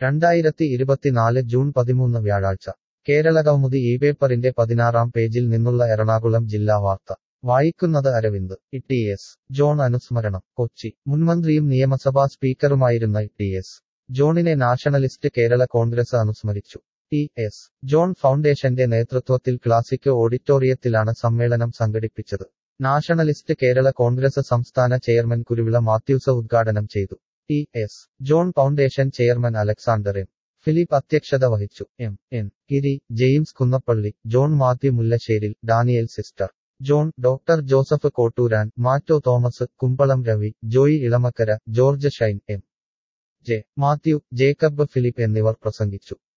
രണ്ടായിരത്തി ഇരുപത്തിനാല് ജൂൺ പതിമൂന്ന് വ്യാഴാഴ്ച കേരളകൗമുദി ഈ പേപ്പറിന്റെ പതിനാറാം പേജിൽ നിന്നുള്ള എറണാകുളം ജില്ലാ വാർത്ത വായിക്കുന്നത് അരവിന്ദ് ഇ എസ് ജോൺ അനുസ്മരണം കൊച്ചി മുൻമന്ത്രിയും നിയമസഭാ സ്പീക്കറുമായിരുന്ന ഇ എസ് ജോണിനെ നാഷണലിസ്റ്റ് കേരള കോൺഗ്രസ് അനുസ്മരിച്ചു ടി എസ് ജോൺ ഫൗണ്ടേഷന്റെ നേതൃത്വത്തിൽ ക്ലാസിക് ഓഡിറ്റോറിയത്തിലാണ് സമ്മേളനം സംഘടിപ്പിച്ചത് നാഷണലിസ്റ്റ് കേരള കോൺഗ്രസ് സംസ്ഥാന ചെയർമാൻ കുരുവിള മാത്യൂസ് ഉദ്ഘാടനം ചെയ്തു T S John foundation chairman Alexander M Philip അധ്യക്ഷത വഹിച്ചു M N Giri James Kunnappally John Mathew Mullasseril Daniel sister John doctor Joseph Kotturan മാറ്റോ Thomas Kumbalam Ravi Joy Elamakkara George Shine M J Mathew Jacob Philip എന്നിവർ പ്രസംഗിച്ചു